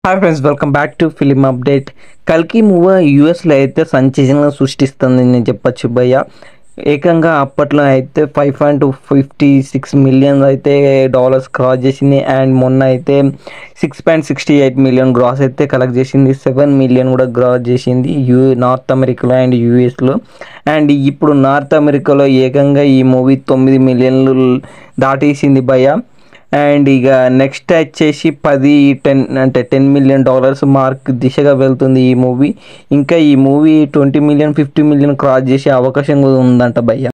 hi friends welcome back to film update కల్కి movie యూఎస్లో అయితే సంచలనం సృష్టిస్తుంది నేను చెప్పొచ్చు భయ్య ఏకంగా అప్పట్లో అయితే five point fifty six million అయితే డాలర్స్ క్రాస్ చేసింది అండ్ మొన్న అయితే six point sixty eight million gross అయితే కలెక్ట్ చేసింది సెవెన్ మిలియన్ కూడా గ్రాస్ చేసింది యూ నార్త్ అమెరికాలో అండ్ యూఎస్లో అండ్ ఇప్పుడు నార్త్ అమెరికాలో ఏకంగా ఈ మూవీ తొమ్మిది మిలియన్లు దాటేసింది భయ్య అండ్ ఇక నెక్స్ట్ వచ్చేసి పది టెన్ అంటే టెన్ మిలియన్ డాలర్స్ మార్క్ దిశగా వెళ్తుంది ఈ మూవీ ఇంకా ఈ movie twenty million fifty million cross చేసే అవకాశం కూడా ఉందంట భయ్య